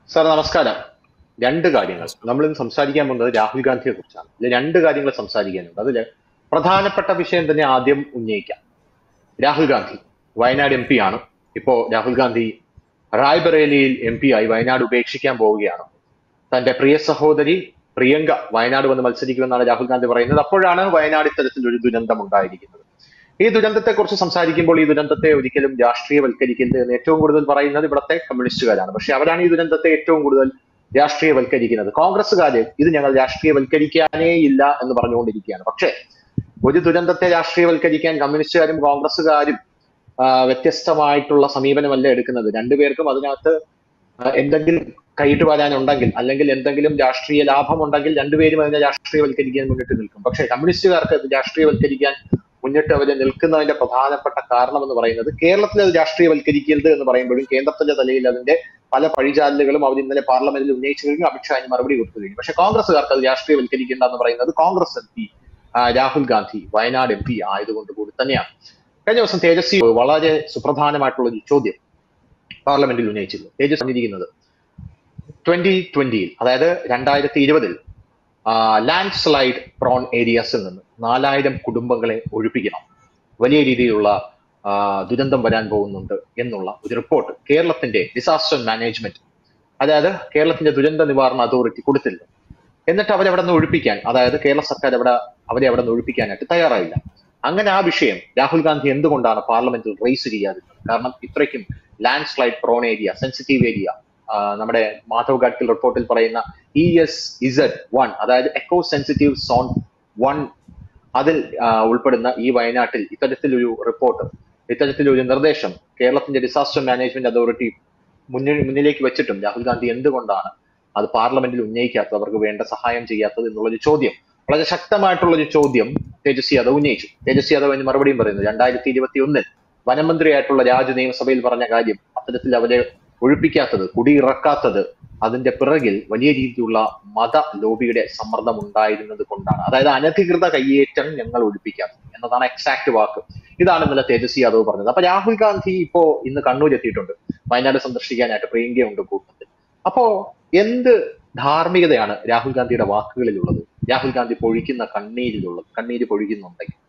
Sir നമസ്കാരം രണ്ട് കാര്യങ്ങൾ നമ്മൾ ഇന്ന് സംസാരിക്കാൻ പോകുന്നത് രാഹുൽ ഗാന്ധിയെ കുറിച്ചാണ് ഇതിൽ രണ്ട് കാര്യങ്ങൾ സംസാരിക്കാനുണ്ട് അതിൽ പ്രധാനപ്പെട്ട വിഷയം തന്നെ ആദ്യം ഉന്നയിക്കാം രാഹുൽ ഗാന്ധി വയനാട് എം പി ആണ് ഇപ്പോ രാഹുൽ ഗാന്ധി റായ്ബറേലിയിൽ എം പി ആയി വയനാട് ഉപേക്ഷിക്കാൻ പോവുകയാണ് തന്റെ പ്രിയ സഹോദരി പ്രിയങ്ക വയനാട് വന്ന് മത്സരിക്കുമെന്നാണ് രാഹുൽ ഗാന്ധി പറയുന്നത് അപ്പോഴാണ് വയനാട് ഇത്തരത്തിലൊരു ദുരന്തം ഉണ്ടായിരിക്കുന്നത് ഈ ദുരന്തത്തെ കുറിച്ച് സംസാരിക്കുമ്പോൾ ഈ ദുരന്തത്തെ ഒരിക്കലും രാഷ്ട്രീയവൽക്കരിക്കരുത് എന്ന് ഏറ്റവും കൂടുതൽ പറയുന്നത് ഇവിടുത്തെ കമ്മ്യൂണിസ്റ്റുകാരാണ് പക്ഷെ അവരാണ് ഈ ദുരന്തത്തെ ഏറ്റവും കൂടുതൽ രാഷ്ട്രീയവൽക്കരിക്കുന്നത് കോൺഗ്രസ്സുകാര് ഇത് ഞങ്ങൾ രാഷ്ട്രീയവൽക്കരിക്കാനേ ഇല്ല എന്ന് പറഞ്ഞുകൊണ്ടിരിക്കുകയാണ് പക്ഷേ ഒരു ദുരന്തത്തെ രാഷ്ട്രീയവൽക്കരിക്കാൻ കമ്മ്യൂണിസ്റ്റുകാരും കോൺഗ്രസ്സുകാരും ആ, വ്യത്യസ്തമായിട്ടുള്ള സമീപനമല്ല എടുക്കുന്നത് രണ്ടുപേർക്കും അതിനകത്ത് ആ, എന്തെങ്കിലും കൈയിട്ട് വരാനുണ്ടെങ്കിൽ അല്ലെങ്കിൽ എന്തെങ്കിലും രാഷ്ട്രീയ ലാഭം ഉണ്ടെങ്കിൽ രണ്ടുപേരും അതിനെ രാഷ്ട്രീയവൽക്കരിക്കാൻ മുന്നിട്ട് നിൽക്കും പക്ഷേ കമ്മ്യൂണിസ്റ്റുകാർക്ക് അത് രാഷ്ട്രീയവൽക്കരിക്കാൻ മുന്നിട്ട് അവർ നിൽക്കുന്നതിന്റെ പ്രധാനപ്പെട്ട കാരണം എന്ന് പറയുന്നത് കേരളത്തിൽ അത് രാഷ്ട്രീയവൽക്കരിക്കരുത് എന്ന് പറയുമ്പോഴും കേന്ദ്രത്തിന്റെ തലയിൽ അതിന്റെ പല പഴിചാരലുകളും അവർ ഇന്നലെ പാർലമെന്റിൽ ഉന്നയിച്ചു കഴിഞ്ഞു അമിത്ഷാ അതിന് മറുപടി കൊടുത്തു കഴിഞ്ഞു പക്ഷേ കോൺഗ്രസ്സുകാർക്ക് അത് രാഷ്ട്രീയവൽക്കരിക്കേണ്ട എന്ന് പറയുന്നത് Congress M P Rahul Gandhi Wayanad M P ആയതുകൊണ്ട് കൂടി തന്നെയാണ് കഴിഞ്ഞ ദിവസം തേജസ്വി വളരെ സുപ്രധാനമായിട്ടുള്ള ഒരു ചോദ്യം പാർലമെന്റിൽ ഉന്നയിച്ചിരുന്നു തേജസ് പറഞ്ഞിരിക്കുന്നത് ട്വന്റി ട്വന്റിയിൽ അതായത് രണ്ടായിരത്തി ഇരുപതിൽ ലാൻഡ് സ്ലൈഡ് പ്രോൺ ഏരിയാസിൽ നിന്ന് നാലായിരം കുടുംബങ്ങളെ ഒഴിപ്പിക്കണം വലിയ രീതിയിലുള്ള ആ, ദുരന്തം വരാൻ പോകുന്നുണ്ട് എന്നുള്ള ഒരു റിപ്പോർട്ട് കേരളത്തിന്റെ ഡിസാസ്റ്റർ മാനേജ്മെന്റ് അതായത് കേരളത്തിന്റെ ദുരന്ത നിവാരണ അതോറിറ്റി കൊടുത്തില്ല എന്നിട്ട് അവരവിടെ നിന്ന് ഒഴിപ്പിക്കാൻ അതായത് കേരള സർക്കാർ അവിടെ അവരെ അവിടെ നിന്ന് ഒഴിപ്പിക്കാനായിട്ട് തയ്യാറായില്ല അങ്ങനെ ആ വിഷയം രാഹുൽ ഗാന്ധി എന്തുകൊണ്ടാണ് പാർലമെന്റിൽ റേസ് ചെയ്യാതിരുന്നത് കാരണം ഇത്രയ്ക്കും landslide prone area sensitive area നമ്മുടെ മാധവ് ഗാഡ്കിൽ റിപ്പോർട്ടിൽ പറയുന്ന ഇ എസ് ഇസഡ് വൺ അതായത് എക്കോ സെൻസിറ്റീവ് സോൺ വൺ അതിൽ ആ, ഉൾപ്പെടുന്ന ഈ വയനാട്ടിൽ ഇത്തരത്തിലൊരു റിപ്പോർട്ട് ഇത്തരത്തിലൊരു നിർദ്ദേശം കേരളത്തിന്റെ ഡിസാസ്റ്റർ മാനേജ്മെന്റ് അതോറിറ്റി മുന്നിൽ മുന്നിലേക്ക് വെച്ചിട്ടും രാഹുൽ ഗാന്ധി എന്തുകൊണ്ടാണ് അത് പാർലമെന്റിൽ ഉന്നയിക്കാത്തത് അവർക്ക് വേണ്ട സഹായം ചെയ്യാത്തത് എന്നുള്ളൊരു ചോദ്യം വളരെ ശക്തമായിട്ടുള്ള ഒരു ചോദ്യം തേജസ്വി യാദവ് ഉന്നയിച്ചു തേജസ്വി യാദവ് അതിന് മറുപടിയും പറയുന്നു രണ്ടായിരത്തി ഇരുപത്തി ഒന്നിൽ വനമന്ത്രിയായിട്ടുള്ള രാജു നിയമസഭയിൽ പറഞ്ഞ കാര്യം അത്തരത്തിൽ അവരെ ഒഴിപ്പിക്കാത്തത് കുടിയിറക്കാത്തത് അതിന്റെ പിറകിൽ വലിയ രീതിയിലുള്ള മത ലോബിയുടെ സമ്മർദ്ദം ഉണ്ടായിരുന്നത് കൊണ്ടാണ് അതായത് അനധികൃത കയ്യേറ്റം ഞങ്ങൾ ഒഴിപ്പിക്കാത്തത് എന്നതാണ് എക്സാക്ട് വാക്ക് ഇതാണ് ഇന്നലെ തേജസ്വി യാദവ് പറഞ്ഞത് അപ്പൊ രാഹുൽ ഗാന്ധി ഇപ്പോ ഇന്ന് കണ്ണൂർ എത്തിയിട്ടുണ്ട് വയനാട് സന്ദർശിക്കാനായിട്ട് പ്രിയങ്കയുണ്ട് കൂട്ടത്തിൽ അപ്പോ എന്ത് ധാർമ്മികതയാണ് രാഹുൽ ഗാന്ധിയുടെ വാക്കുകളിലുള്ളത് രാഹുൽ ഗാന്ധി പൊഴിക്കുന്ന കണ്ണീരിലുള്ളത് കണ്ണീര് പൊഴിക്കുന്നുണ്ടെങ്കിൽ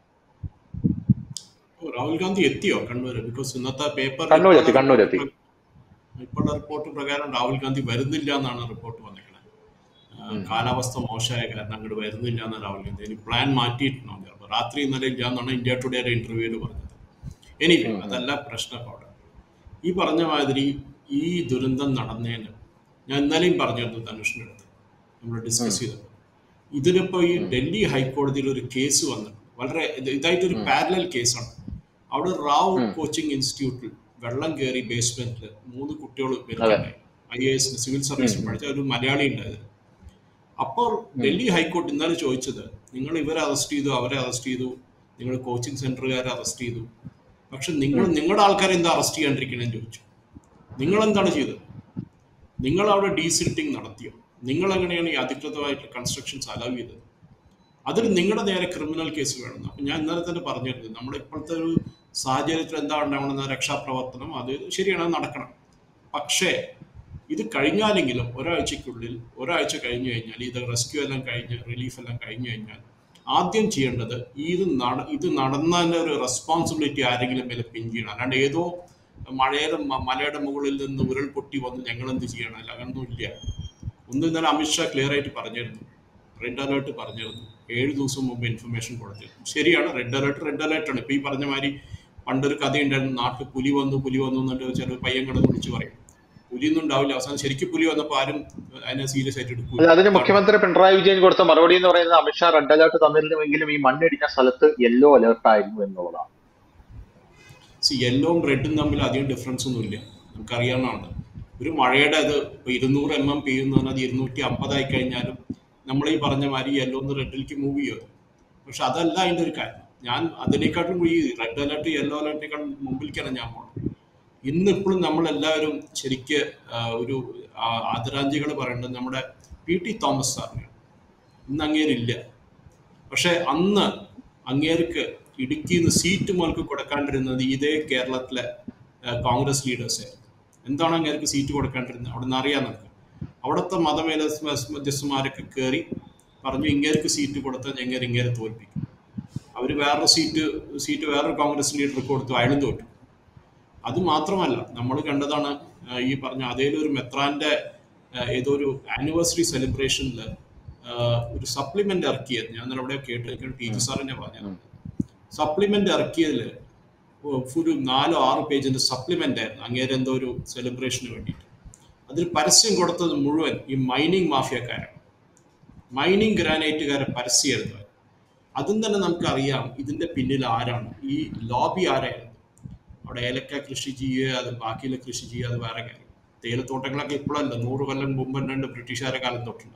ഓ, രാഹുൽ ഗാന്ധി എത്തിയോ കണ്ണൂർ ബിക്കോസ് ഇന്നത്തെ പേപ്പർ കണ്ണൂരെത്തി കണ്ണൂരെത്തി ഇപ്പോഴുള്ള റിപ്പോർട്ട് പ്രകാരം രാഹുൽ ഗാന്ധി വരുന്നില്ല എന്നാണ് റിപ്പോർട്ട് വന്നിരിക്കുന്നത് ഉം. കാലാവസ്ഥ മോശമായ കാരണം അങ്ങോട്ട് വരുന്നില്ല എന്നാണ് രാഹുൽ ഗാന്ധി ഇനി പ്ലാൻ മാറ്റിയിട്ടുണ്ടോ ചിലപ്പോൾ രാത്രി ഇന്നലെ ഇല്ല എന്നാണ് ഇന്ത്യ ടുഡേയുടെ ഇന്റർവ്യൂവിൽ പറഞ്ഞത് എനിവേ ഉം. അതല്ല പ്രശ്നം അവിടെ ഈ പറഞ്ഞ മാതിരി ഈ ദുരന്തം നടന്നതിന് ഞാൻ ഇന്നലെയും പറഞ്ഞിരുന്നു ധനുഷിൻ്റെ അടുത്ത് നമ്മൾ ഡിസ്കസ് ചെയ്തത് ഇതിലിപ്പോൾ ഈ ഉം. ഡൽഹി ഹൈക്കോടതിയിൽ ഒരു കേസ് വന്നിട്ടുണ്ട് വളരെ ഇത് ഇതായിട്ടൊരു ഉം. പാരലൽ കേസാണ് അവിടെ റാവു ഉം. കോച്ചിങ് ഇൻസ്റ്റിറ്റ്യൂട്ടിൽ വെള്ളം കയറി ബേസ്മെന്റിൽ മൂന്ന് കുട്ടികൾ അതെ മരിക്കണ്ടായി ഐ എ എസ് സിവിൽ സർവീസിൽ ഉം. പഠിച്ച ഒരു മലയാളി ഉണ്ടായത് അപ്പോൾ ഉം. ഡൽഹി ഹൈക്കോടതി ഇന്നലെ ചോദിച്ചത് നിങ്ങൾ ഇവരെ അറസ്റ്റ് ചെയ്തു അവരെ അറസ്റ്റ് ചെയ്തു നിങ്ങൾ കോച്ചിങ് സെന്ററുകാരെ അറസ്റ്റ് ചെയ്തു പക്ഷെ നിങ്ങൾ ഉം. നിങ്ങളുടെ ആൾക്കാരെ എന്താ അറസ്റ്റ് ചെയ്യാണ്ടിരിക്കണമെന്ന് ചോദിച്ചു നിങ്ങൾ എന്താണ് ചെയ്തത് നിങ്ങൾ അവിടെ ഡീസിൽട്ടിങ് നടത്തിയോ നിങ്ങൾ എങ്ങനെയാണ് ഈ അധികൃതമായിട്ട് കൺസ്ട്രക്ഷൻസ് അലവ് ചെയ്തത് അതിൽ നിങ്ങളുടെ നേരെ ക്രിമിനൽ കേസ് വേണം അപ്പം ഞാൻ ഇന്നലെ തന്നെ പറഞ്ഞിരുന്നു നമ്മുടെ ഇപ്പോഴത്തെ ഒരു സാഹചര്യത്തിൽ എന്താ ഉണ്ടാവണമെന്ന രക്ഷാപ്രവർത്തനം അത് ശരിയാണ് അത് നടക്കണം പക്ഷേ ഇത് കഴിഞ്ഞാലെങ്കിലും ഒരാഴ്ചക്കുള്ളിൽ ഒരാഴ്ച കഴിഞ്ഞു കഴിഞ്ഞാൽ ഇത് റെസ്ക്യൂ എല്ലാം കഴിഞ്ഞ് റിലീഫ് എല്ലാം കഴിഞ്ഞു കഴിഞ്ഞാൽ ആദ്യം ചെയ്യേണ്ടത് ഇത് നട ഇത് നടന്നതിൻ്റെ ഒരു റെസ്പോൺസിബിലിറ്റി ആരെങ്കിലും മേലെ പിൻ ചെയ്യണം അല്ലാണ്ട് ഏതോ മഴയുടെ മ- മലയുടെ മുകളിൽ നിന്ന് ഉരുൾപൊട്ടി വന്ന് ഞങ്ങൾ എന്ത് ചെയ്യണം അല്ല അങ്ങനൊന്നും ഇല്ല ഒന്ന് ഇന്നലെ അമിത്ഷാ ക്ലിയർ ആയിട്ട് പറഞ്ഞിരുന്നു റെഡ് അലേർട്ട് പറഞ്ഞിരുന്നു ഏഴ് ദിവസം മുമ്പ് ഇൻഫർമേഷൻ കൊടുത്തിരുന്നു ശരിയാണ് റെഡ് അലേർട്ട് റെഡ് അലേർട്ടാണ് ഇപ്പൊ ഈ പറഞ്ഞ മാതിരി പണ്ടൊരു കഥയുണ്ടായിരുന്നു നാട്ടിൽ പുലി വന്നു പുലി വന്നു എന്നിട്ട് ചില പയ്യൻ കിടന്ന് വിളിച്ച് പറയും പുലിയൊന്നും ഉണ്ടാവില്ല അവസാനം ശരിക്കും പുലി വന്നപ്പോൾ ആരും അതിനെ സീരിയസ് ആയിട്ട് അല്ല എടുക്കൂല അതിന് അതാണ് മുഖ്യമന്ത്രി പിണറായി വിജയൻ കൊടുത്ത മറുപടി എന്ന് പറയുന്നത് അമിത്ഷാ റെഡ് അലേർട്ട് തന്നിരുന്നുവെങ്കിലും ഈ മണ്ണിടിഞ്ഞ സ്ഥലത്ത് യെല്ലോ അലേർട്ട് ആയിരുന്നു എന്നുള്ളതാണ് സി യെല്ലോവും റെഡും തമ്മിൽ അധികം ഡിഫറൻസ് ഒന്നുമില്ല നമുക്കറിയാവുന്നതാണ് ഒരു മഴയുടെ അത് ഇപ്പോൾ ഇരുന്നൂറ് എം എം പെയ്യുന്നതാണ് അത് ഇരുന്നൂറ്റി അമ്പതായി കഴിഞ്ഞാലും നമ്മൾ ഈ പറഞ്ഞ മാതിരി യെല്ലോന്ന് റെഡിലേക്ക് മൂവ് ചെയ്യും പക്ഷെ അതല്ല അതിൻ്റെ ഒരു കാര്യം ഞാൻ അതിനേക്കാട്ടും ഈ റെഡ് അലേർട്ട് യെല്ലോ അലേർട്ടിനേക്കാൾ മുമ്പിലേക്കാണ് ഞാൻ പോകുന്നത് ഇന്ന് ഇപ്പോഴും നമ്മളെല്ലാവരും ശരിക്ക് ആ, ഒരു ആ, ആദരാഞ്ജലികൾ പറയേണ്ടത് നമ്മുടെ പി ടി തോമസ് സാറിനെയാണ് ഇന്ന് അങ്ങേരില്ല പക്ഷെ അന്ന് അങ്ങേർക്ക് ഇടുക്കിയിൽ നിന്ന് സീറ്റ് മുതൽക്ക് കൊടുക്കാണ്ടിരുന്നത് ഇതേ കേരളത്തിലെ ആ, കോൺഗ്രസ് ലീഡേഴ്സ് ആയിരുന്നു എന്താണ് അങ്ങേർക്ക് സീറ്റ് കൊടുക്കാണ്ടിരുന്നത് അവിടെ നിന്ന് അറിയാം നമുക്ക് അവിടുത്തെ മതമേല മധ്യസ്ഥന്മാരൊക്കെ കയറി പറഞ്ഞു ഇങ്ങേർക്ക് സീറ്റ് കൊടുത്താൽ ഞങ്ങൾ ഇങ്ങേരെ തോൽപ്പിക്കും അവർ വേറൊരു സീറ്റ് സീറ്റ് വേറൊരു കോൺഗ്രസ് ലീഡർക്ക് കൊടുത്തു അയാളും തോറ്റു അത് മാത്രമല്ല നമ്മൾ കണ്ടതാണ് ആ, ഈ പറഞ്ഞ അതേലൊരു മെത്രാന്റെ ആ, ഏതോ ഒരു ആനിവേഴ്സറി സെലിബ്രേഷനിൽ ഒരു സപ്ലിമെന്റ് ഇറക്കിയത് ഞാൻ ഇന്നലെ അവിടെ കേട്ടിരിക്കണം ടി ജി സാറിനെ പറഞ്ഞത് സപ്ലിമെന്റ് ഇറക്കിയതിൽ ഒരു നാലോ ആറ് പേജിന്റെ സപ്ലിമെന്റ് ആയിരുന്നു അങ്ങേരെ എന്തോ ഒരു സെലിബ്രേഷന് വേണ്ടിയിട്ട് അതിൽ പരസ്യം കൊടുത്തത് മുഴുവൻ ഈ മൈനിങ് മാഫിയക്കാരാണ് മൈനിങ് ഗ്രാനൈറ്റുകാരെ പരസ്യമായിരുന്നു അതും തന്നെ നമുക്കറിയാം ഇതിന്റെ പിന്നിൽ ആരാണ് ഈ ലോബി ആരായിരുന്നു അവിടെ ഏലക്ക കൃഷി ചെയ്യുക അത് ബാക്കിയുള്ള കൃഷി ചെയ്യുക അത് വേറെ കാര്യം തേയിലത്തോട്ടങ്ങളൊക്കെ ഇപ്പോഴല്ല നൂറ് കൊല്ലം മുമ്പ് തന്നെ ബ്രിട്ടീഷുകാരെ കാലം തൊട്ടുണ്ട്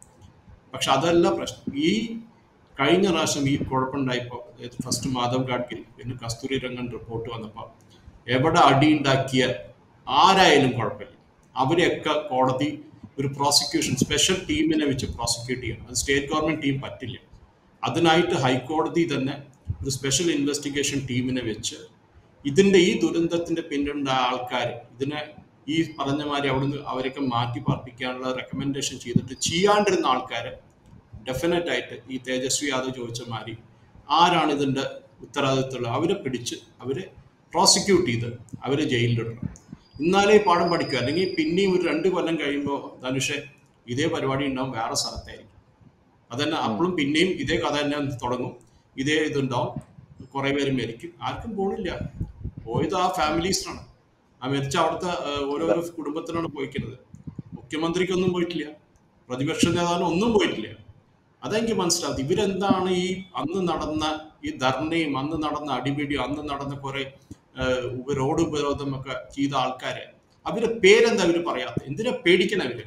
പക്ഷെ അതല്ല പ്രശ്നം ഈ കഴിഞ്ഞ പ്രാവശ്യം ഈ കുഴപ്പമുണ്ടായപ്പോൾ ഫസ്റ്റ് മാധവ് ഗാഡ്ഗിൽ പിന്നെ കസ്തൂരി രംഗൻ റിപ്പോർട്ട് വന്നപ്പോൾ എവിടെ അടിയുണ്ടാക്കിയ ആരായാലും കുഴപ്പമില്ല അവരെയൊക്കെ കോടതി ഒരു പ്രോസിക്യൂഷൻ സ്പെഷ്യൽ ടീമിനെ വെച്ച് പ്രോസിക്യൂട്ട് ചെയ്യണം അത് സ്റ്റേറ്റ് ഗവൺമെന്റ് ടീം പറ്റില്ല അതിനായിട്ട് ഹൈക്കോടതി തന്നെ ഒരു സ്പെഷ്യൽ ഇൻവെസ്റ്റിഗേഷൻ ടീമിനെ വെച്ച് ഇതിന്റെ ഈ ദുരന്തത്തിന്റെ പിന്നിലുള്ള ആൾക്കാർ ഇതിനെ ഈ പറഞ്ഞ മാതിരി അവിടുന്ന് അവരൊക്കെ മാറ്റി പാർപ്പിക്കാനുള്ള റെക്കമെൻഡേഷൻ ചെയ്തിട്ട് ചെയ്യാണ്ടിരുന്ന ആൾക്കാരെ ഡെഫിനറ്റ് ആയിട്ട് ഈ തേജസ്വി യാദവ് ചോദിച്ച മാതിരി ആരാണ് ഇതിന്റെ ഉത്തരവാദിത്തമുള്ളത് അവരെ പിടിച്ച് അവരെ പ്രോസിക്യൂട്ട് ചെയ്ത് അവരെ ജയിലിലിടണം എന്നാലേ പാഠം പഠിക്കുക അല്ലെങ്കിൽ പിന്നെയും ഒരു രണ്ട് കൊല്ലം കഴിയുമ്പോൾ ധനുഷെ ഇതേ പരിപാടി ഉണ്ടാവും വേറെ സ്ഥലത്തായിരിക്കും അതന്നെ അപ്പോഴും പിന്നെയും ഇതേ കഥ തന്നെ തുടങ്ങും ഇതേ ഇതുണ്ടാവും കുറെ പേര് മരിക്കും ആർക്കും പോണില്ല പോയത് ആ ഫാമിലീസിനാണ് ആ മരിച്ച അവിടുത്തെ ഏഹ്, ഓരോരോ കുടുംബത്തിനാണ് പോയിക്കുന്നത് മുഖ്യമന്ത്രിക്കൊന്നും പോയിട്ടില്ല പ്രതിപക്ഷ നേതാവിന് ഒന്നും പോയിട്ടില്ല അതെനിക്ക് മനസ്സിലാവും ഇവരെന്താണ് ഈ അന്ന് നടന്ന ഈ ധർണയും അന്ന് നടന്ന അടിപിടിയും അന്ന് നടന്ന കുറെ ഏഹ്, ഉപ- റോഡ് ഉപരോധം ഒക്കെ ചെയ്ത ആൾക്കാരെ അവരുടെ പേരെന്താ അവര് പറയാത്ത എന്തിനാ പേടിക്കണ അവര്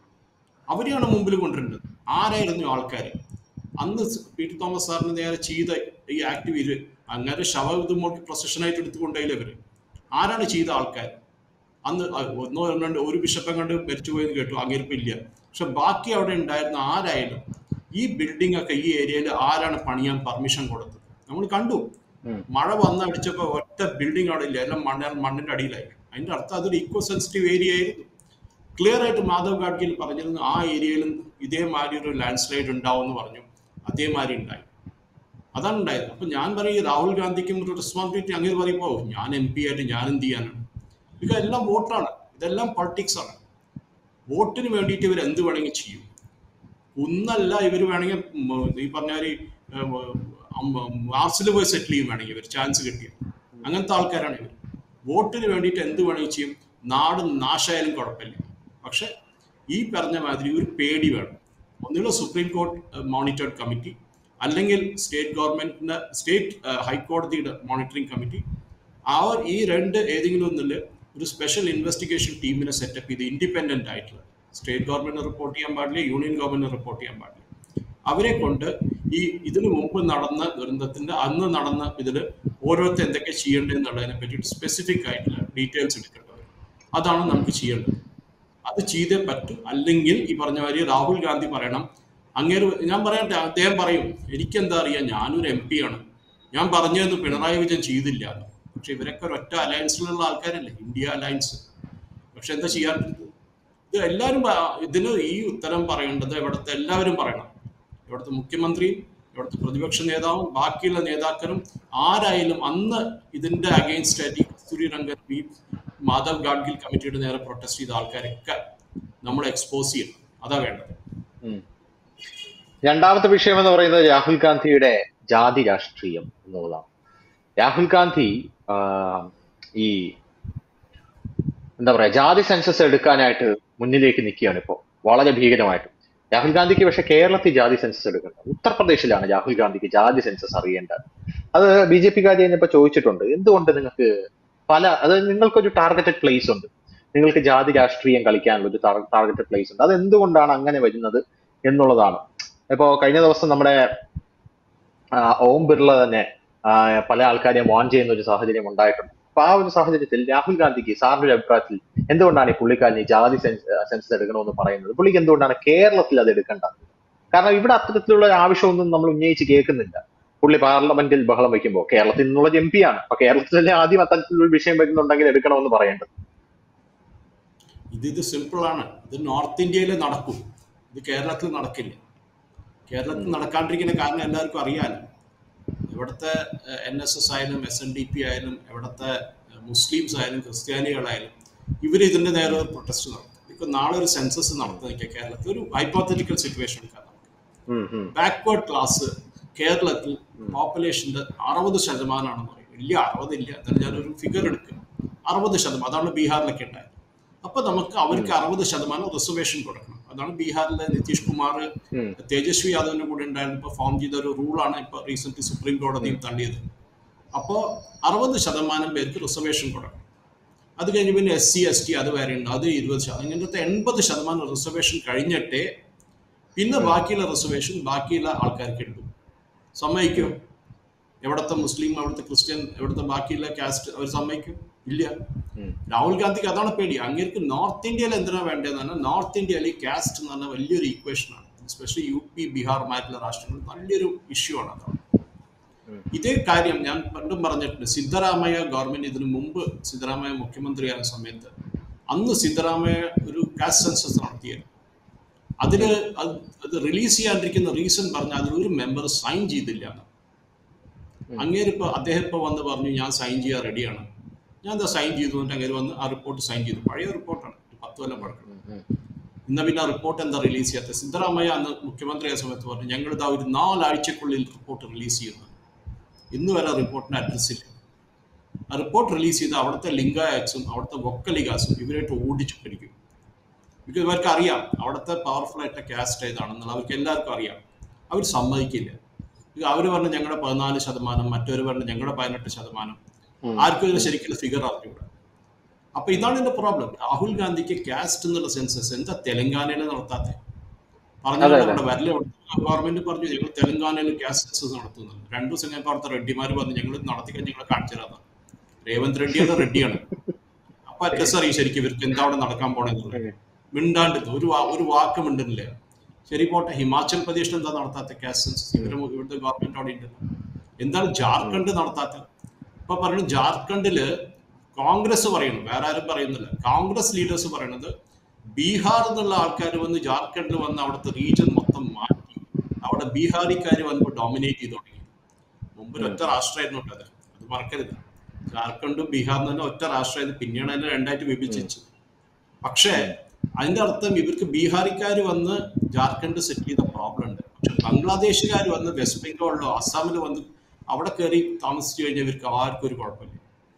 അവരെയാണ് മുമ്പിൽ കൊണ്ടുവരേണ്ടത് ആരായിരുന്നു ആൾക്കാർ അന്ന് സ് പി ടി തോമസ് സാറിന് നേരെ ചെയ്ത ഈ ആക്ട് ഇവര് അങ്ങനെ ശവ ഇതുമോട്ട് പ്രൊസഷനായിട്ട് എടുത്തുകൊണ്ടേയില്ല ഇവര് ആരാണ് ചെയ്ത ആൾക്കാർ അന്ന് അ- ഒന്നോ രണ്ട് ഒരു ബിഷപ്പെ കണ്ട് മരിച്ചുപോയെന്ന് കേട്ടു അങ്ങേരിപ്പം ഇല്ല പക്ഷെ ബാക്കി അവിടെ ഉണ്ടായിരുന്ന ആരായാലും ഈ ബിൽഡിംഗ് ഒക്കെ ഈ ഏരിയയിൽ ആരാണ് പണിയാൻ പെർമിഷൻ കൊടുത്തത് നമ്മൾ കണ്ടു ഉം. മഴ വന്നടിച്ചപ്പോൾ ഒറ്റ ബിൽഡിംഗ് അവിടെ ഇല്ല എല്ലാം മണ്ണ മണ്ണിന്റെ അടിയിലായി അതിന്റെ അർത്ഥം അതൊരു ഇക്കോ സെൻസിറ്റീവ് ഏരിയ ആയിരുന്നു ക്ലിയർ ആയിട്ട് മാധവ് ഗാഡ്ഗിൽ പറഞ്ഞിരുന്നു ആ ഏരിയയിലും ഇതേമാതിരി ഒരു ലാൻഡ് സ്ലൈഡ് ഉണ്ടാവും എന്ന് പറഞ്ഞു അതേമാതിരി ഉണ്ടായി അതാണ് ഉണ്ടായത് അപ്പൊ ഞാൻ പറയും ഈ രാഹുൽ ഗാന്ധിക്കും ഒരു റെസ്പോൺസിബിലിറ്റി അങ്ങനെ പറയുമ്പോ ഞാൻ എം പി ആയിട്ട് ഞാൻ എന്ത് ചെയ്യാനാണ് ഇത് എല്ലാം വോട്ടാണ് ഇതെല്ലാം പൊളിറ്റിക്സ് ആണ് വോട്ടിന് വേണ്ടിയിട്ട് ഇവർ എന്ത് വേണമെങ്കിൽ ചെയ്യും ഒന്നല്ല ഇവർ വേണമെങ്കിൽ ഉം, ഈ പറഞ്ഞ മാർസിൽ പോയി സെറ്റിൽ ചെയ്യും വേണമെങ്കിൽ ഇവർ ചാൻസ് കിട്ടിയ അങ്ങനത്തെ ആൾക്കാരാണ് ഇവർ വോട്ടിന് വേണ്ടിയിട്ട് എന്ത് വേണമെങ്കിൽ ചെയ്യും നാട് നാശായാലും കുഴപ്പമില്ല പക്ഷെ ഈ പറഞ്ഞ മാതിരി ഒരു പേടി വേണം ഒന്നുകിൽ സുപ്രീം കോർട്ട് മോണിറ്റേർഡ് കമ്മിറ്റി അല്ലെങ്കിൽ സ്റ്റേറ്റ് ഗവൺമെന്റിന്റെ സ്റ്റേറ്റ് ഹൈക്കോടതിയുടെ മോണിറ്ററിംഗ് കമ്മിറ്റി അവർ ഈ രണ്ട് ഏതെങ്കിലും ഒന്നിൽ ഒരു സ്പെഷ്യൽ ഇൻവെസ്റ്റിഗേഷൻ ടീമിനെ സെറ്റപ്പ് ചെയ്ത് ഇൻഡിപെൻഡന്റ് ആയിട്ടുള്ള സ്റ്റേറ്റ് ഗവൺമെന്റ് റിപ്പോർട്ട് ചെയ്യാൻ പാടില്ല യൂണിയൻ ഗവൺമെന്റ് റിപ്പോർട്ട് ചെയ്യാൻ പാടില്ല അവരെ കൊണ്ട് ഈ ഇതിനു മുമ്പ് നടന്ന ദുരന്തത്തിന്റെ അന്ന് നടന്ന ഇതിൽ ഓരോരുത്തർ എന്തൊക്കെ ചെയ്യേണ്ടതെന്നുള്ളതിനെ പറ്റിയിട്ട് സ്പെസിഫിക് ആയിട്ടുള്ള ഡീറ്റെയിൽസ് എടുക്കേണ്ടത് അതാണ് നമുക്ക് ചെയ്യേണ്ടത് അത് ചെയ്തേ പറ്റും അല്ലെങ്കിൽ ഈ പറഞ്ഞ മാതിരി രാഹുൽ ഗാന്ധി പറയണം അങ്ങേര് ഞാൻ പറയട്ടെ അദ്ദേഹം പറയും എനിക്കെന്താ അറിയാം ഞാനൊരു എം പി ആണ് ഞാൻ പറഞ്ഞതെന്ന് പിണറായി വിജയൻ ചെയ്തില്ല എന്ന്. പക്ഷെ ഇവരൊക്കെ ഒരൊറ്റ അലയൻസിലുള്ള ആൾക്കാരല്ലേ ഇന്ത്യ അലയൻസ് പക്ഷെ എന്താ ചെയ്യാൻ ഇത് എല്ലാവരും പ- ഇതിന് ഈ ഉത്തരം പറയേണ്ടത് ഇവിടുത്തെ എല്ലാവരും പറയണം ഇവിടുത്തെ മുഖ്യമന്ത്രിയും ഇവിടുത്തെ പ്രതിപക്ഷ നേതാവും ബാക്കിയുള്ള നേതാക്കളും ആരായാലും അന്ന് ഇതിന്റെ അഗെയിൻസ്റ്റ് ആയിട്ട് ഈ കസ്തൂരി രംഗൻ ഈ മാധവ് ഗാഡ്ഗിൽ കമ്മിറ്റിയുടെ നേരെ പ്രൊട്ടസ്റ്റ് ചെയ്ത ആൾക്കാരൊക്കെ നമ്മൾ എക്സ്പോസ് ചെയ്യണം അതാ വേണ്ടത് ഉം. രണ്ടാമത്തെ വിഷയം എന്ന് പറയുന്നത് രാഹുൽ ഗാന്ധിയുടെ ജാതി രാഷ്ട്രീയം എന്നുള്ളതാണ് രാഹുൽ ഗാന്ധി ആ, ഈ എന്താ പറയാ ജാതി സെൻസസ് എടുക്കാനായിട്ട് മുന്നിലേക്ക് നിൽക്കുകയാണ് ഇപ്പോൾ വളരെ ഭീകരമായിട്ട് രാഹുൽ ഗാന്ധിക്ക് പക്ഷെ കേരളത്തിൽ ജാതി സെൻസസ് എടുക്കണം ഉത്തർപ്രദേശിലാണ് രാഹുൽ ഗാന്ധിക്ക് ജാതി സെൻസസ് അറിയേണ്ടത് അത് ബി ജെ പിക്കാർ കഴിഞ്ഞപ്പോൾ ചോദിച്ചിട്ടുണ്ട് എന്തുകൊണ്ട് നിങ്ങൾക്ക് പല അത് നിങ്ങൾക്കൊരു ടാർഗറ്റഡ് പ്ലേസ് ഉണ്ട് നിങ്ങൾക്ക് ജാതി രാഷ്ട്രീയം കളിക്കാനുള്ള ഒരു ടാർഗറ്റഡ് പ്ലേസ് ഉണ്ട് അത് എന്തുകൊണ്ടാണ് അങ്ങനെ വരുന്നത് എന്നുള്ളതാണ് ഇപ്പോ കഴിഞ്ഞ ദിവസം നമ്മുടെ ആ, ഓം ബിർള തന്നെ ആ, പല ആൾക്കാരെയും വാൺ ചെയ്യുന്ന ഒരു സാഹചര്യം ഉണ്ടായിട്ടുണ്ട് അപ്പൊ ആ ഒരു സാഹചര്യത്തിൽ രാഹുൽ ഗാന്ധിക്ക് സാറിന്റെ ഒരു അഭിപ്രായത്തിൽ എന്തുകൊണ്ടാണ് ഈ പുള്ളിക്കാരൻ ഈ ജാതി സെൻസസ് എടുക്കണമെന്ന് പറയുന്നത് പുള്ളിക്ക് എന്തുകൊണ്ടാണ് കേരളത്തിൽ അത് എടുക്കേണ്ടത് കാരണം ഇവിടെ അത്തരത്തിലുള്ള ഒരു ആവശ്യമൊന്നും നമ്മൾ ഉന്നയിച്ച് കേൾക്കുന്നില്ല പുള്ളി പാർലമെന്റിൽ ബഹളം വെക്കുമ്പോൾ കേരളത്തിൽ നിന്നുള്ള എം പി ആണ് അപ്പൊ കേരളത്തിലെ ആദ്യം അത്തരത്തിലുള്ള ഒരു വിഷയം വരുന്നുണ്ടെങ്കിൽ എടുക്കണമെന്ന് പറയേണ്ടത് ഇത് ഇത് സിമ്പിളാണ് ഇത് നോർത്ത് ഇന്ത്യയിൽ നടക്കും ഇത് കേരളത്തിൽ നടക്കില്ല കേരളത്തിൽ നടക്കാണ്ടിരിക്കുന്ന കാരണം എല്ലാവർക്കും അറിയാലോ ഇവിടുത്തെ എൻ എസ് എസ് ആയാലും എസ് എൻ ഡി പി ആയാലും ഇവിടുത്തെ ഏഹ്, മുസ്ലിംസ് ആയാലും ക്രിസ്ത്യാനികളായാലും ഇവർ ഇതിന്റെ നേരെ ഒരു പ്രൊട്ടസ്റ്റ് നടത്തും ഇപ്പൊ നാളെ ഒരു സെൻസസ് നടത്തുന്ന കേരളത്തിൽ ഒരു ഹൈപ്പോത്തറ്റിക്കൽ സിറ്റുവേഷൻ എടുക്കാം നമുക്ക് ഉം, ഉം. ബാക്ക്വേർഡ് ക്ലാസ് കേരളത്തിൽ പോപ്പുലേഷന്റെ അറുപത് ശതമാനമാണെന്ന് പറയും വലിയ അറുപതില്ല എന്നാലും ഞാനൊരു ഫിഗർ എടുക്കും അറുപത് ശതമാനം അതാണ് ബീഹാറിലൊക്കെ ഉണ്ടായത് അപ്പൊ നമുക്ക് അവർക്ക് അറുപത് ശതമാനം റിസർവേഷൻ കൊടുക്കണം അതാണ് ബീഹാറിലെ നിതീഷ് കുമാർ ഉം. തേജസ്വി യാദവിന്റെ കൂടെ ഉണ്ടായിരുന്നപ്പോൾ ഫോം ചെയ്ത ഒരു റൂളാണ് ഇപ്പൊ റീസെന്റ് സുപ്രീം കോടതിയും തള്ളിയത് അപ്പോൾ അറുപത് ശതമാനം പേർക്ക് റിസർവേഷൻ കൊടുക്കണം അത് കഴിഞ്ഞ് പിന്നെ എസ് സി എസ് ടി അത് വേറെ ഉണ്ട് അത് ഇരുപത് ശതമാനം ഇങ്ങനത്തെ എൺപത് ശതമാനം റിസർവേഷൻ കഴിഞ്ഞിട്ടേ പിന്നെ ബാക്കിയുള്ള റിസർവേഷൻ ബാക്കിയുള്ള ആൾക്കാർക്ക് എടുക്കും സമ്മതിക്കും എവിടത്തെ മുസ്ലിം എവിടുത്തെ ക്രിസ്ത്യൻ എവിടുത്തെ ബാക്കിയുള്ള കാസ്റ്റ് അവർ സമ്മതിക്കും ഇല്ല ഉം. രാഹുൽ ഗാന്ധിക്ക് അതാണ് പേടി അങ്ങേർക്ക് നോർത്ത് ഇന്ത്യയിൽ എന്തിനാ വേണ്ടതെന്ന് പറഞ്ഞാൽ നോർത്ത് ഇന്ത്യയിൽ ഈ കാസ്റ്റ് എന്ന് പറഞ്ഞാൽ വലിയൊരു ഇക്വേഷനാണ് എസ്പെഷ്യലി യു പി ബീഹാറുമായിട്ടുള്ള രാഷ്ട്രങ്ങളിൽ നല്ലൊരു ഇഷ്യൂ ആണ് അതാണ് ഇതേ കാര്യം ഞാൻ പണ്ടും പറഞ്ഞിട്ടുണ്ട് സിദ്ധരാമയ്യ ഗവൺമെന്റ് ഇതിനു മുമ്പ് സിദ്ധരാമയ്യ മുഖ്യമന്ത്രിയായ സമയത്ത് അന്ന് സിദ്ധരാമയ്യ ഒരു കാസ്റ്റ് സെൻസസ് നടത്തിയത് അതില് അത് അത് റിലീസ് ചെയ്യാണ്ടിരിക്കുന്ന റീസൺ പറഞ്ഞാൽ അതിൽ ഒരു മെമ്പർ സൈൻ ചെയ്തില്ല എന്ന്. അങ്ങേര് ഇപ്പൊ അദ്ദേഹം ഇപ്പൊ വന്ന് പറഞ്ഞു ഞാൻ സൈൻ ചെയ്യാൻ റെഡിയാണ് ഞാൻ എന്താ സൈൻ ചെയ്തു എന്നിട്ട് അങ്ങേര് വന്ന് ആ റിപ്പോർട്ട് സൈൻ ചെയ്തു പഴയ റിപ്പോർട്ടാണ് പത്ത് കൊല്ലം പഴക്കം ഉം, ഉം. ഇന്ന് പിന്നെ ആ റിപ്പോർട്ട് എന്താ റിലീസ് ചെയ്യാത്തത് സിദ്ധരാമയ്യ അന്ന് മുഖ്യമന്ത്രിയായ സമയത്ത് പറഞ്ഞു ഞങ്ങൾ ഇതാ ഒരു നാലാഴ്ചക്കുള്ളിൽ റിപ്പോർട്ട് റിലീസ് ചെയ്യുന്നത് ഇന്ന് വരെ റിപ്പോർട്ടിന് അഡ്രസ് ഇല്ല ആ റിപ്പോർട്ട് റിലീസ് ചെയ്ത് അവിടുത്തെ ലിംഗായക്സും അവിടുത്തെ വൊക്കലിഗാസും ഇവരായിട്ട് ഓടിച്ചു പിടിക്കും ബിക്കോസ് അവർക്ക് അറിയാം അവിടുത്തെ പവർഫുൾ ആയിട്ട് കാസ്റ്റ് ഏതാണെന്നുള്ള അവർക്ക് എല്ലാവർക്കും അറിയാം അവർ സമ്മതിക്കില്ല അവർ പറഞ്ഞ ഞങ്ങളുടെ പതിനാല് ശതമാനം മറ്റൊരു പറഞ്ഞ ഞങ്ങളുടെ പതിനെട്ട് ശതമാനം ഉം. ആർക്കും ഇതിന് ശരിക്കും ഫിഗർ അറിഞ്ഞൂടാ അപ്പൊ ഇതാണ് എന്റെ പ്രോബ്ലം രാഹുൽ ഗാന്ധിക്ക് കാസ്റ്റ് എന്നുള്ള സെൻസസ് എന്താ തെലങ്കാനയിൽ നടത്താത്തെ പറഞ്ഞു അതെ, അതെ. നമ്മുടെ വരല ഗവൺമെന്റ് പറഞ്ഞു ഞങ്ങൾ തെലങ്കാനയിൽ കാസ്റ്റ് സെൻസസ് നടത്തുന്നത് രണ്ടു ദിവസം കഴിഞ്ഞപ്പോൾ അവിടുത്തെ റെഡ്ഡിമാർ പറഞ്ഞു ഞങ്ങൾ ഇത് നടത്തി കഴിഞ്ഞ് ഞങ്ങളെ കാണിച്ചു തരാം രേവന്ത് റെഡ്ഡിയാണ് റെഡ്ഡിയാണ് അപ്പൊ അഡ്രസ് അറിയും ശരിക്കും ഇവർക്ക് എന്താ അവിടെ നടക്കാൻ പോണെന്നുള്ളത് മിണ്ടാണ്ട് ഒരു വാ- ഒരു വാക്ക് മിണ്ടുന്നില്ല ശരി പോട്ടെ ഹിമാചൽ പ്രദേശിൽ എന്താ നടത്താത്ത കാസ്റ്റ് സെൻസസ് ഇവരുടെ ഇവിടുത്തെ ഗവൺമെന്റ് അവിടെ ഉണ്ടല്ലോ എന്താണ് ജാർഖണ്ഡ് നടത്താത്തത് ഇപ്പൊ പറയുന്നത് ജാർഖണ്ഡില് കോൺഗ്രസ് പറയുന്നു വേറെ ആരും പറയുന്നില്ല കോൺഗ്രസ് ലീഡേഴ്സ് പറയുന്നത് ബീഹാർ എന്നുള്ള ആൾക്കാർ വന്ന് ജാർഖണ്ഡിൽ വന്ന് അവിടുത്തെ റീജൻ മൊത്തം മാറ്റി അവിടെ ബീഹാറിക്കാർ വന്നപ്പോൾ ഡോമിനേറ്റ് ചെയ്ത് തുടങ്ങി മുമ്പ് ഒരു ഒറ്റ രാഷ്ട്രമായിരുന്നു കേട്ടോ അത് അത് മറക്കരുത് ജാർഖണ്ഡും ബീഹാറും തന്നെ ഒറ്റ രാഷ്ട്രമായിരുന്നു പിന്നീട് അതിനെ രണ്ടായിട്ട് വിഭജിച്ചു പക്ഷേ അതിന്റെ അർത്ഥം ഇവർക്ക് ബീഹാറിക്കാർ വന്ന് ജാർഖണ്ഡ് സെറ്റ് ചെയ്ത പ്രോബ്ലം ഉണ്ട് പക്ഷെ ബംഗ്ലാദേശുകാർ വന്ന് വെസ്റ്റ് ബംഗാളിലോ അസ്സാമിലോ വന്ന് അവിടെ കയറി താമസിച്ചു കഴിഞ്ഞാൽ ഇവർക്ക് ആർക്കും ഒരു കുഴപ്പമില്ല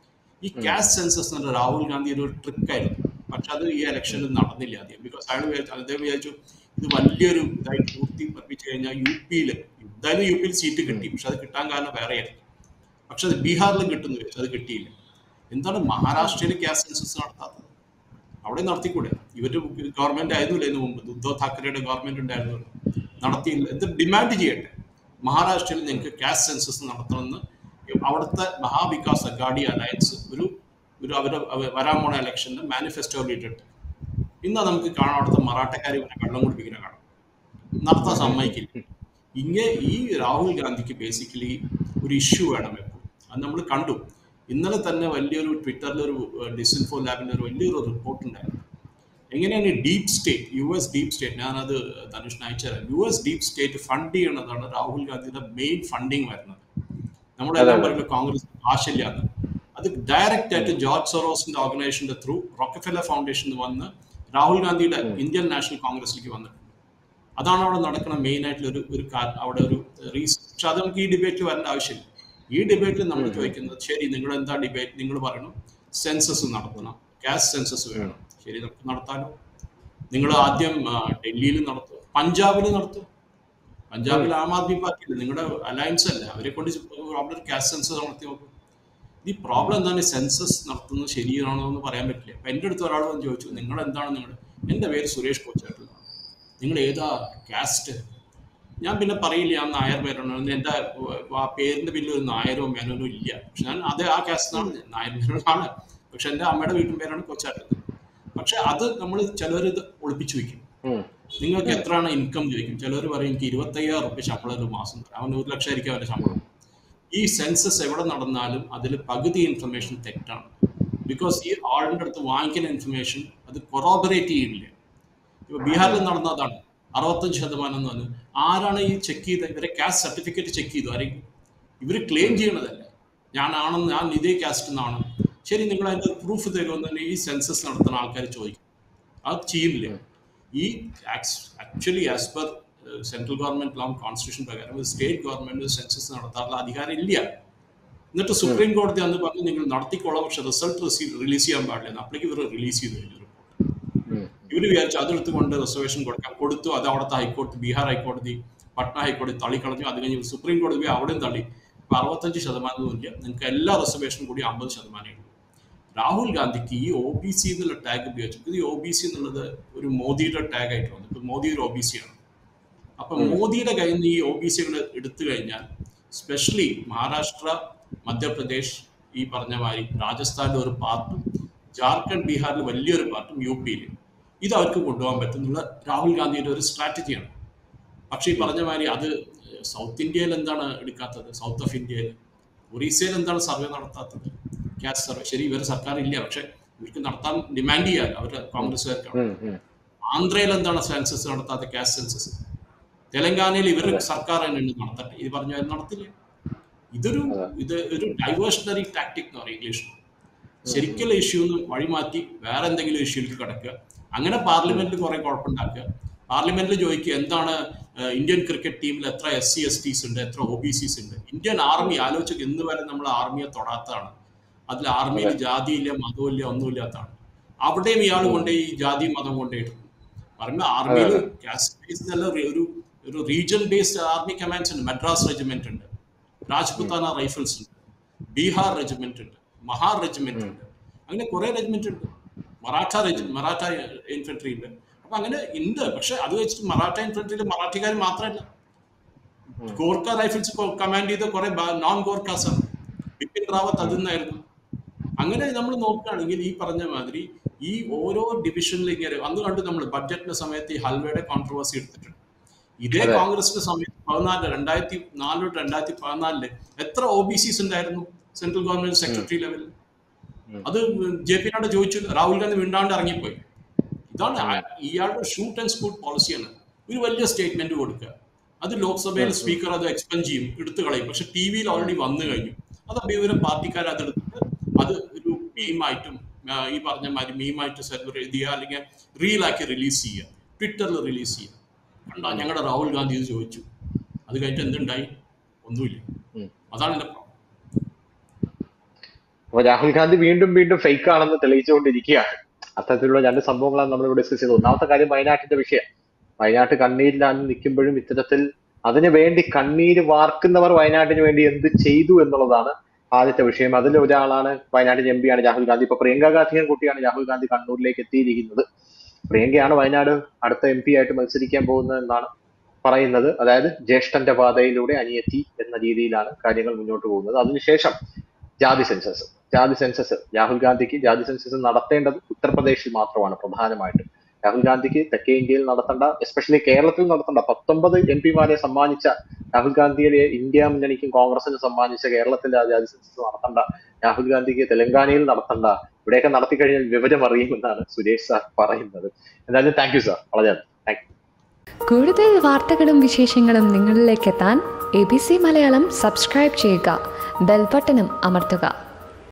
ഈ കാസ്റ്റ് സെൻസസ് എന്ന് പറഞ്ഞാൽ രാഹുൽ ഗാന്ധിയുടെ ഒരു ട്രിക്കായിരുന്നു പക്ഷെ അത് ഈ ഇലക്ഷനിൽ നടന്നില്ല ആദ്യം ബിക്കോസ് അയാൾ വിചാരിച്ചു അദ്ദേഹം വിചാരിച്ചു ഇത് വലിയൊരു ഇതായി പൂർത്തി പഠിപ്പിച്ചു കഴിഞ്ഞാൽ യു പിയിൽ എന്തായാലും യു പിയിൽ സീറ്റ് കിട്ടി പക്ഷെ അത് കിട്ടാൻ കാരണം വേറെയായിരുന്നു പക്ഷെ അത് ബീഹാറിലും കിട്ടുന്നു വിചാരിച്ചു അത് കിട്ടിയില്ല എന്താണ് മഹാരാഷ്ട്രയിൽ കാസ്റ്റ് സെൻസസ് നടത്താത്തത് അവിടെ നടത്തിക്കൂടെ ഇവരുടെ ഗവൺമെന്റ് ആയിരുന്നില്ല ഇതിനു മുമ്പ് ഉദ്ധവ് താക്കറെയുടെ ഗവൺമെന്റ് ഉണ്ടായിരുന്നു നടത്തിയില്ല എന്ത് ഡിമാൻഡ് ചെയ്യട്ടെ മഹാരാഷ്ട്രയിൽ നിങ്ങൾക്ക് കാസ്റ്റ് സെൻസസ് നടത്തണമെന്ന് അവിടുത്തെ മഹാവികാസ് അഗാഡി അലയൻസ് ഒരു ഒരു അവരുടെ അവ- വരാൻ പോണ ഇലക്ഷനിൽ മാനിഫെസ്റ്റോയിൽ ഇട്ടിട്ട് ഇന്ന് നമുക്ക് കാണാം അവിടുത്തെ മറാഠക്കാർ ഇവരെ വെള്ളം കുടിപ്പിക്കുന്ന കാണാം നടത്താൻ സമ്മതിക്കില്ല ഇങ്ങനെ ഈ രാഹുൽ ഗാന്ധിക്ക് ബേസിക്കലി ഒരു ഇഷ്യൂ വേണം എപ്പോൾ അത് നമ്മൾ കണ്ടു ഇന്നലെ തന്നെ വലിയൊരു ട്വിറ്ററിൽ ഒരു ഡിസിൻഫോ ലാബിന്റെ ഒരു വലിയൊരു റിപ്പോർട്ട് ഉണ്ടായിരുന്നു എങ്ങനെയാണ് deep state U S deep state ഞാനത് ധനുഷിന് അയച്ചുതരാം U S deep state fund ചെയ്യണതാണ് രാഹുൽ ഗാന്ധിയുടെ മെയിൻ ഫണ്ടിങ് വരുന്നത് നമ്മളെല്ലാം പറയുന്നത് കോൺഗ്രസ് കാശില്ല എന്ന് അത് ഡയറക്റ്റ് ആയിട്ട് ജോർജ് സൊറോസിന്റെ ഓർഗനൈസേഷന്റെ ത്രൂ റോക്കഫെല്ല ഫൗണ്ടേഷൻ വന്ന് രാഹുൽ ഗാന്ധിയുടെ ഇന്ത്യൻ നാഷണൽ കോൺഗ്രസിലേക്ക് വന്നിട്ടുണ്ട് അതാണ് അവിടെ നടക്കുന്ന മെയിൻ ആയിട്ടുള്ള ഒരു ഒരു കാ- അവിടെ ഒരു റീസൺ പക്ഷെ അത് നമുക്ക് ഈ ഡിബേറ്റിൽ വരേണ്ട ആവശ്യമില്ല ഈ ഡിബേറ്റിൽ നമ്മൾ ചോദിക്കുന്നത് ശരി നിങ്ങൾ എന്താ ഡിബേറ്റ് നിങ്ങൾ പറയണം സെൻസസ് നടത്തണം കാസ്റ്റ് സെൻസസ് വേണം ശരി നമുക്ക് നടത്താനോ നിങ്ങൾ ആദ്യം ആ, ഡൽഹിയിൽ നടത്തും പഞ്ചാബിൽ നടത്തും പഞ്ചാബിൽ ആം ആദ്മി പാർട്ടി അല്ലേ നിങ്ങളുടെ അലയൻസ് അല്ലേ അവരെ കൊണ്ട് അവിടെ കാസ്റ്റ് സെൻസസ് നടത്തി നോക്കും ഈ പ്രോബ്ലം എന്താണ് സെൻസസ് നടത്തുന്നത് ശരിയാണോ എന്ന് പറയാൻ പറ്റില്ല അപ്പൊ എൻ്റെ അടുത്ത് ഒരാൾ വന്ന് ചോദിച്ചു നിങ്ങൾ എന്താണ് നിങ്ങൾ എൻ്റെ പേര് സുരേഷ് കോച്ചായിട്ടുള്ളതാണ് നിങ്ങൾ ഏതാ കാസ്റ്റ് ഞാൻ പിന്നെ പറയില്ല ഞാൻ നായർ പേരാണ് എൻ്റെ ആ പേരിന്റെ പിന്നിൽ ഒരു നായരോ മേനോനോ ഇല്ല പക്ഷെ ഞാൻ അത് ആ കാസ്റ്റിനാണ് നായർ മേനോനാണ് പക്ഷെ എൻ്റെ അമ്മയുടെ വീട്ടിൻ പേരാണ് കൊച്ചാട്ടത് പക്ഷെ അത് നമ്മൾ ചിലർ ഇത് ഒളിപ്പിച്ചു വെക്കും ഉം. നിങ്ങൾക്ക് എത്രയാണ് ഇൻകം ചോദിക്കും ചിലർ പറയും എനിക്ക് ഇരുപത്തയ്യായിരം റുപ്യ ശമ്പളം ഒരു മാസം തരാം അവന് ഒരു ലക്ഷം ആയിരിക്കും അവന്റെ ശമ്പളം ഈ സെൻസസ് എവിടെ നടന്നാലും അതിൽ പകുതി ഇൻഫർമേഷൻ തെറ്റാണ് ബിക്കോസ് ഈ ആളിൻ്റെ അടുത്ത് വാങ്ങിക്കുന്ന ഇൻഫർമേഷൻ അത് അത് കൊറോബറേറ്റ് ചെയ്യില്ല ഇപ്പൊ ബീഹാറിൽ നടന്നതാണ് അറുപത്തഞ്ച് ശതമാനം എന്ന് പറഞ്ഞു ആരാണ് ഈ ചെക്ക് ചെയ്ത ഇവരെ കാസ്റ്റ് സർട്ടിഫിക്കറ്റ് ചെക്ക് ചെയ്തു ആരെങ്കിലും ഇവർ ക്ലെയിം ചെയ്യണതല്ല ഞാനാണെന്ന് ഞാൻ ഇതേ കാസ്റ്റ് നിന്നാണ് ശരി നിങ്ങൾ അതിന്റെ പ്രൂഫ് തരുമെന്ന് ഈ സെൻസസ് നടത്തുന്ന ആൾക്കാർ ചോദിക്കും അത് ചെയ്യില്ല ഈ actually as per central government law constitution പ്രകാരം സ്റ്റേറ്റ് ഗവൺമെന്റ് സെൻസസ് നടത്താനുള്ള അധികാരം ഇല്ല എന്നിട്ട് സുപ്രീം കോടതി അന്ന് പറഞ്ഞു നിങ്ങൾ നടത്തിക്കോളാം പക്ഷെ റിസൾട്ട് റിലീസ് ചെയ്യാൻ പാടില്ല അപ്പോഴേക്ക് ഇവർ റിലീസ് ചെയ്തു കഴിഞ്ഞു ഇവർ വിചാരിച്ചു അതെടുത്ത് കൊണ്ട് റിസർവേഷൻ കൊടുക്കാം കൊടുത്തു അത് അവിടുത്തെ ഹൈക്കോടതി ബീഹാർ ഹൈക്കോടതി പട്ന ഹൈക്കോടതി തള്ളിക്കളഞ്ഞു അത് കഴിഞ്ഞ് സുപ്രീം കോടതി പോയി അവിടെയും തള്ളി ഇപ്പൊ അറുപത്തഞ്ച് ശതമാനം ഇല്ല നിങ്ങൾക്ക് എല്ലാ റിസർവേഷനും കൂടി അമ്പത് ശതമാനമേ ഉള്ളൂ രാഹുൽ ഗാന്ധിക്ക് ഈ ഒ ബി സി എന്നുള്ള ടാഗ് ഉപയോഗിച്ചു ഇത് ഒ ബി സി എന്നുള്ളത് ഒരു മോദിയുടെ ടാഗ് ആയിട്ട് വന്നു ഇപ്പൊ മോദി ഒരു ഒ ബി സി ആണ് അപ്പൊ മോദിയുടെ കയ്യിൽ നിന്ന് ഈ ഒ ബി സികൾ എടുത്തു കഴിഞ്ഞാൽ സ്പെഷ്യലി മഹാരാഷ്ട്ര മധ്യപ്രദേശ് ഈ പറഞ്ഞ മാതിരി രാജസ്ഥാനിലെ ഒരു പാർട്ടും ജാർഖണ്ഡ് ബീഹാറിൽ വലിയൊരു പാർട്ടും യു പിയിൽ ഇത് അവർക്ക് കൊണ്ടുപോകാൻ പറ്റുന്നുള്ള രാഹുൽ ഗാന്ധിയുടെ ഒരു സ്ട്രാറ്റജിയാണ് പക്ഷേ ഈ പറഞ്ഞ മാതിരി അത് സൗത്ത് ഇന്ത്യയിൽ എന്താണ് എടുക്കാത്തത് സൗത്ത് ഓഫ് ഇന്ത്യയിൽ ഒറീസയിൽ എന്താണ് സർവേ നടത്താത്തത് ക്യാഷ് സർവേ ശരി ഇവർ സർക്കാർ ഇല്ല പക്ഷെ ഇവർക്ക് നടത്താൻ ഡിമാൻഡ് ചെയ്യാൻ അവർ കോൺഗ്രസ്സുകാർക്കാണ് ആന്ധ്രയിൽ എന്താണ് സെൻസസ് നടത്താത്ത ക്യാഷ് സെൻസസ് തെലങ്കാനയിൽ ഇവർ സർക്കാർ തന്നെ നടത്തട്ടെ ഇത് പറഞ്ഞ നടത്തില്ല ഇതൊരു ഇത് ഒരു ഡൈവേഷണറി ടാക്ടിക് എന്ന് പറയും ഇംഗ്ലീഷിൽ ശരിക്കുള്ള ഇഷ്യൂ ഒന്ന് വഴിമാറ്റി വേറെ എന്തെങ്കിലും ഇഷ്യൂലേക്ക് കിടക്കുക അങ്ങനെ പാർലമെന്റിൽ കുറെ കുഴപ്പമുണ്ടാക്കുക പാർലമെന്റിൽ ചോദിക്കുക എന്താണ് ഇന്ത്യൻ ക്രിക്കറ്റ് ടീമിൽ എത്ര എസ് സി എസ് ടീസ് ഉണ്ട് എത്ര ഒ ബി സിസ് ഉണ്ട് ഇന്ത്യൻ ആർമി ആലോചിച്ച് ഇന്ന് വരെ നമ്മൾ ആർമിയെ തൊടാത്തതാണ് അതിൽ ആർമിയിൽ ജാതിയില്ല മതമില്ല ഒന്നുമില്ലാത്തതാണ് അവിടെയും ഇയാൾ കൊണ്ട് ഈ ജാതി മതം കൊണ്ടേയിട്ടുണ്ട് പറയുമ്പോൾ ആർമിയിൽ കാസ്റ്റ് ബേസ്ഡ് അല്ല ഒരു ഒരു റീജിയൻ ബേസ്ഡ് ആർമി കമാൻഡ്സ് ഉണ്ട് മദ്രാസ് റെജിമെന്റ് ഉണ്ട് രാജ്പുത്താന റൈഫിൾസ് ഉണ്ട് ബീഹാർ റെജിമെന്റ് ഉണ്ട് മഹാർ റെജിമെന്റ് ഉണ്ട് അങ്ങനെ കുറെ റെജിമെന്റ് ഉണ്ട് മറാഠ റെജി മറാഠ ഇൻഫൻട്രി ഉണ്ട് അപ്പൊ അങ്ങനെ ഉണ്ട് പക്ഷെ അത് വെച്ചിട്ട് മറാഠ ഇൻഫൻട്രിയിൽ മറാഠിക്കാർ മാത്രമല്ല ഗോർക്ക റൈഫിൾസ് കമാൻഡ് ചെയ്ത കുറെ നോൺ ഗോർക്കാസ് ആണ് ബിപിൻ റാവത്ത് അതിൽ നിന്നായിരുന്നു അങ്ങനെ നമ്മൾ നോക്കുകയാണെങ്കിൽ ഈ പറഞ്ഞ മാതിരി ഈ ഓരോ ഡിവിഷനിൽ ഇങ്ങനെ അന്ന് കണ്ട് നമ്മൾ ബഡ്ജറ്റിന്റെ സമയത്ത് ഈ ഹൽവയുടെ കോൺട്രവേഴ്സി എടുത്തിട്ടുണ്ട് ഇതേ കോൺഗ്രസിന്റെ സമയത്ത് പതിനാല് രണ്ടായിരത്തി നാല് തൊട്ട് രണ്ടായിരത്തി പതിനാലില് എത്ര ഒ ബി സിസ് ഉണ്ടായിരുന്നു സെൻട്രൽ ഗവൺമെന്റ് സെക്രട്ടറി ലെവലിൽ അത് ജെ പി നഡ്ഡ ചോദിച്ചു രാഹുൽ ഗാന്ധി മിണ്ടാണ്ട് ഇറങ്ങിപ്പോയി ഇതാണ് ഇയാളുടെ ഷൂട്ട് ആൻഡ് സ്കൂട്ട് പോളിസിയാണ് ഒരു വലിയ സ്റ്റേറ്റ്മെന്റ് കൊടുക്കുക അത് ലോക്സഭയിൽ സ്പീക്കർ അത് എക്സ്പെൻഡ് ചെയ്യും എടുത്തു കളയും പക്ഷെ ടി വിയിൽ ഓൾറെഡി വന്നു കഴിഞ്ഞു അത് ഇവരെ പാർട്ടിക്കാർ അത് എടുത്തിട്ട് അത് ഒരു മീമായിട്ടും ഈ പറഞ്ഞ മാതിരി മീമായിട്ട് സെർവർ ചെയ്യുക അല്ലെങ്കിൽ റീലാക്കി റിലീസ് ചെയ്യുക ട്വിറ്ററിൽ റിലീസ് ചെയ്യുക കണ്ടോ ഞങ്ങളുടെ രാഹുൽ ഗാന്ധി ഇത് ചോദിച്ചു അത് കഴിഞ്ഞിട്ട് എന്തുണ്ടായി ഒന്നുമില്ല അതാണ് എന്റെ പ്രോബ്ലം അപ്പൊ രാഹുൽ ഗാന്ധി വീണ്ടും വീണ്ടും ഫേക്ക് ആണെന്ന് തെളിയിച്ചുകൊണ്ടിരിക്കുകയാണ് അത്തരത്തിലുള്ള രണ്ട് സംഭവങ്ങളാണ് നമ്മൾ ഇവിടെ ഡിസ്കസ് ചെയ്തത് ഒന്നാമത്തെ കാര്യം വയനാട്ടിന്റെ വിഷയം വയനാട്ട് കണ്ണീരിലാണ് നിൽക്കുമ്പോഴും ഇത്തരത്തിൽ അതിനു വേണ്ടി കണ്ണീര് വാർക്കുന്നവർ വയനാട്ടിന് വേണ്ടി എന്ത് ചെയ്തു എന്നുള്ളതാണ് ആദ്യത്തെ വിഷയം അതിൽ ഒരാളാണ് വയനാട്ടിലെ എം പിയാണ് രാഹുൽ ഗാന്ധി ഇപ്പൊ പ്രിയങ്ക ഗാന്ധിയെ കുട്ടിയാണ് രാഹുൽ ഗാന്ധി കണ്ണൂരിലേക്ക് എത്തിയിരിക്കുന്നത് പ്രിയങ്കയാണ് വയനാട് അടുത്ത എം പി ആയിട്ട് മത്സരിക്കാൻ പോകുന്നത് എന്നാണ് പറയുന്നത് അതായത് ജ്യേഷ്ഠന്റെ പാതയിലൂടെ അനിയത്തി എന്ന രീതിയിലാണ് കാര്യങ്ങൾ മുന്നോട്ട് പോകുന്നത് അതിനുശേഷം ജാതി സെൻസസ് ജാതി സെൻസസ് രാഹുൽ ഗാന്ധിക്ക് ജാതി സെൻസസ് നടത്തേണ്ടത് ഉത്തർപ്രദേശിൽ മാത്രമാണ് പ്രധാനമായിട്ടും രാഹുൽ ഗാന്ധിക്ക് തെക്കേ ഇന്ത്യയിൽ നടത്തേണ്ട എസ്പെഷ്യലി കേരളത്തിൽ നടത്തേണ്ട പത്തൊമ്പത് എം പിമാരെ സമ്മാനിച്ച രാഹുൽ ഗാന്ധിയെ ഇന്ത്യ മുന്നണിക്കും കോൺഗ്രസിനും സമ്മാനിച്ച കേരളത്തിന്റെ ജാതി സെൻസസ് നടത്തേണ്ട രാഹുൽ ഗാന്ധിക്ക് തെലങ്കാനയിൽ നടത്തേണ്ട ഇവിടെയൊക്കെ നടത്തി കഴിഞ്ഞാൽ വിവരം അറിയുമെന്നാണ് സുരേഷ് സാർ പറയുന്നത് എന്തായാലും താങ്ക് യു സാർ വളരെ താങ്ക് യു കൂടുതൽ വാർത്തകളും വിശേഷങ്ങളും നിങ്ങളിലേക്ക് എത്താൻ A B C Malayalam subscribe ചെയ്യുക ബെൽബട്ടനും അമർത്തുക